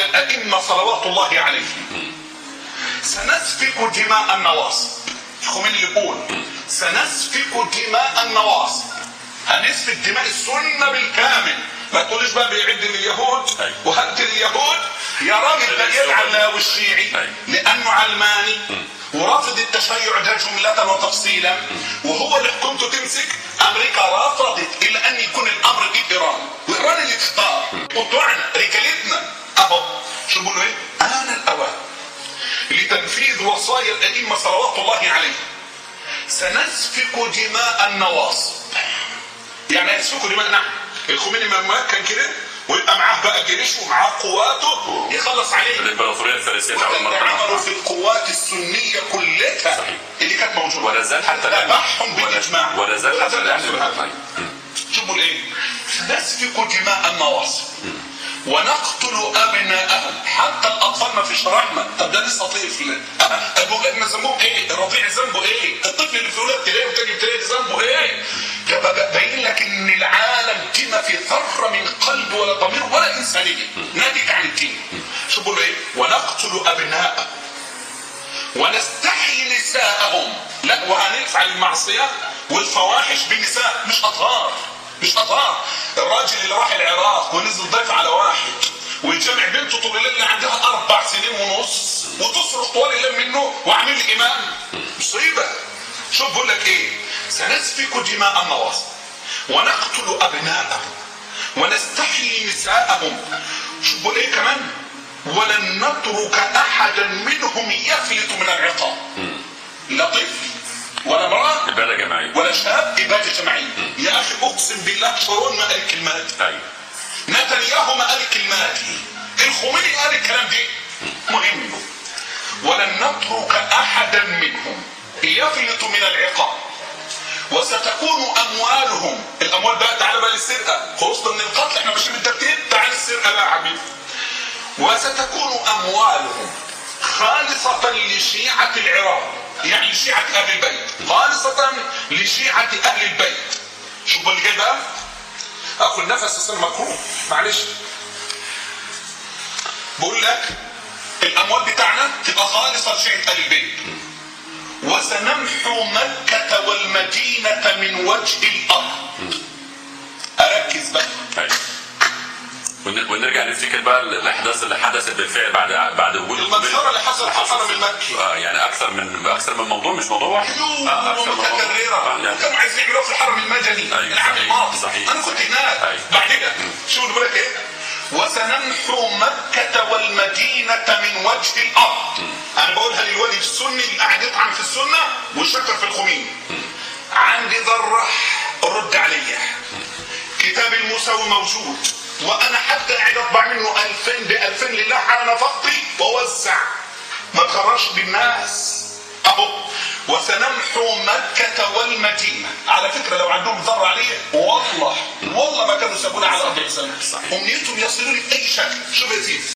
الأئمة صلوات الله عليهم سنسفك دماء النواصب الخميني يقول سنسفك دماء النواصب هنسفك دماء السنة بالكامل ما تقوليش بقى بيعد لليهود أيوة. وهد اليهود يا راجل ده يدعى والشيعي أيوة. لانه علماني ورافض التشيع ده جملة وتفصيلا وهو اللي حكومته تمسك امريكا رفضت الا ان يكون الامر بايران وايران اللي تختار وطعنا رجالتنا اهو شو بيقولوا ايه؟ ان الاوان لتنفيذ وصايا الائمه صلوات الله عليهم سنسفك دماء النواصب يعني هيسفكوا دماء نعم الخميني لما كان كده ويبقى معاه بقى جيش ومعاه قواته يخلص عليه الامبراطوريه الفارسيه في اول وده اللي مرة عملوا في القوات السنيه كلها صحيح. اللي كانت موجوده ولا زال حتى الان ذبحهم بالاجماع ولا- ولا زال حتى الان الآن. شوفوا الايه نسفك دماء النواصب ونقتل ابناءهم حتى الاطفال ما فيش رحمه طب ده لسه طفل طب ولادنا ذنبهم ايه؟ الرضيع ذنبه ايه؟ الطفل اللي في اولاد ابتدائي وتاني ابتدائي ذنبه ايه؟ ده بقى باين لك ان العالم كما في ذره من قلب ولا ضمير ولا انسانيه ناتج عن الدين شوفوا ايه؟ ونقتل ابناءهم ونستحيي نساءهم لا وهنفعل المعصية والفواحش بالنساء مش أطهار مش أطهار الراجل اللي راح العراق ونزل ضيف على واحد ويجمع بنته طول الليل اللي عندها أربع سنين ونص وتصرخ طوال الليل منه وعامل لي إمام مصيبة شوف بقول لك إيه سنسفك دماء النواصب ونقتل أبناءهم ونستحيي نساءهم شوف بقول إيه كمان ولن نترك احدا منهم يفلت من العقاب لا طفل ولا امراه اباده جماعيه ولا شاب اباده جماعيه يا اخي اقسم بالله شارون ما قال الكلمات ايوه نتنياهو ما قال الكلمات الخميني قال الكلام دي مهم ولن نترك احدا منهم يفلت من العقاب وستكون اموالهم الاموال بقى تعالى بقى للسرقه خلصنا من القتل احنا ماشيين بالترتيب تعال السرقه بقى يا حبيبي وستكون اموالهم خالصة لشيعة العراق يعني لشيعة اهل البيت خالصة لشيعة اهل البيت شوفوا اللي جاي بقى اخو النفس اصلا مكروه معلش بقول لك الاموال بتاعنا تبقى خالصة لشيعة اهل البيت وسنمحو مكة والمدينة من وجه الارض اركز بقى ايوه ون- ونرجع نفتكر بقى الاحداث اللي حدثت بالفعل بعد بعد وجود المسخرة اللي حصلت في الحرم المكي آه يعني اكثر من اكثر من موضوع مش موضوع واحد آه، أكثر من موضوع. آه، متكررة يعني- وكانوا عايزين يعملوها في الحرم المدني أيوة، العام صحيح، الماضي صحيح، انا كنت صحيح. هناك أيوة. بعد كده شو بقول لك ايه وسنمحو مكة والمدينة من وجه الأرض أنا بقولها للولي السني اللي قاعد يطعن في السنة ويشكر في الخميني عندي ذرة رد عليا كتاب المساوي موجود وأنا حتى قاعد أطبع منه 2000 ب 2000 لله على نفقتي وأوزع ما تخرجش بالناس أهو وسنمحو مكة والمدينة على فكرة لو عندهم ذرة عليه والله والله ما كانوا سابونا على أرض الإسلام صحيح. أمنيتهم يصلوا لي بأي شكل شوف يا سيدي